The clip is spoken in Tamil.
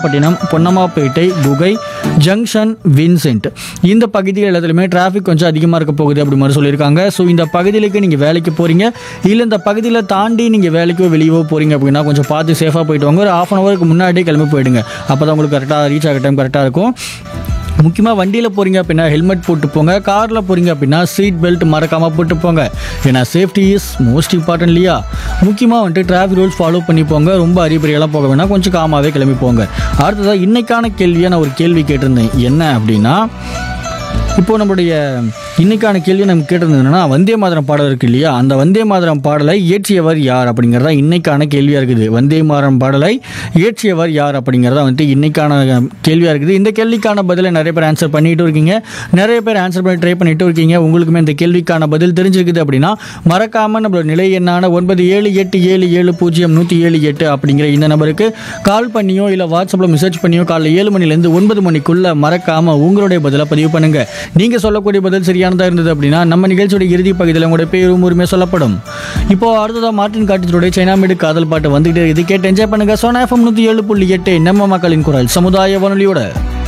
நாகப்பட்டினம் பொன்னம்மாப்பேட்டை குகை ஜங்ஷன் வின்சென்ட் இந்த பகுதிகள் எல்லாத்துலையுமே டிராஃபிக் கொஞ்சம் அதிகமாக இருக்க போகுது அப்படி மாதிரி சொல்லியிருக்காங்க ஸோ இந்த பகுதிகளுக்கு நீங்கள் வேலைக்கு போகிறீங்க இல்லை இந்த பகுதியில் தாண்டி நீங்கள் வேலைக்கோ வெளியவோ போகிறீங்க அப்படின்னா கொஞ்சம் பார்த்து சேஃபாக போயிட்டு வாங்க ஒரு ஆஃப் அன் ஹவருக்கு முன்னாடியே கிளம்பி போயிடுங்க அப்போ தான் உங்களுக்கு கரெக்டாக ரீச் ஆக டைம் கரெக்டாக இருக்கும் முக்கியமாக வண்டியில் போகிறீங்க அப்படின்னா ஹெல்மெட் போட்டு போங்க காரில் போகிறீங்க அப்படின்னா சீட் பெல்ட் மறக்காமல் போட்டு போங்க ஏன்னா சேஃப்டி இஸ் மோஸ்ட் இம்பார்ட்டன்ட் இல்லையா முக்கியமாக வந்துட்டு டிராஃபிக் ரூல்ஸ் ஃபாலோ பண்ணி போங்க ரொம்ப அறிபறியெல்லாம் போக வேணாம் கொஞ்சம் காமாவே கிளம்பி போங்க அடுத்ததாக இன்னைக்கான கேள்வியை நான் ஒரு கேள்வி கேட்டிருந்தேன் என்ன அப்படின்னா இப்போ நம்மளுடைய இன்னைக்கான கேள்வி நம்ம கேட்டிருந்ததுன்னா வந்தே மாதரம் பாடல் இருக்கு இல்லையா அந்த வந்தே மாதரம் பாடலை இயற்றியவர் யார் அப்படிங்கிறதா இன்னைக்கான கேள்வியாக இருக்குது வந்தே மாதரம் பாடலை இயற்றியவர் யார் அப்படிங்கிறதா வந்துட்டு இன்னைக்கான கேள்வியாக இருக்குது இந்த கேள்விக்கான பதிலை நிறைய பேர் ஆன்சர் பண்ணிட்டு இருக்கீங்க நிறைய பேர் ஆன்சர் பண்ணி ட்ரை பண்ணிட்டு இருக்கீங்க உங்களுக்குமே இந்த கேள்விக்கான பதில் தெரிஞ்சிருக்குது அப்படின்னா மறக்காமல் நம்மளோட நிலை எண்ணான ஒன்பது ஏழு எட்டு ஏழு ஏழு பூஜ்ஜியம் நூற்றி ஏழு எட்டு அப்படிங்கிற இந்த நம்பருக்கு கால் பண்ணியோ இல்லை வாட்ஸ்அப்பில் மெசேஜ் பண்ணியோ காலைல ஏழு மணிலேருந்து ஒன்பது மணிக்குள்ள மறக்காம உங்களுடைய பதிலை பதிவு பண்ணுங்க நீங்க சொல்லக்கூடிய பதில் சரியானதா இருந்தது அப்படின்னா நம்ம நிகழ்ச்சியோட இறுதி பகுதியில் உங்களுடைய பேரும் உரிமை சொல்லப்படும் இப்போ அடுத்ததா மார்டின் காட்டிச்சோடைய சைனாமேடு காதல் பாட்டு வந்துகிட்டே இது கேட்டு என்ஜாய் பண்ணுங்க சோனா எஃப்எம் நூற்றி ஏழு புள்ளி எட்டு நம்ம மக்களின் குரல் சமுதாய வானொலியோட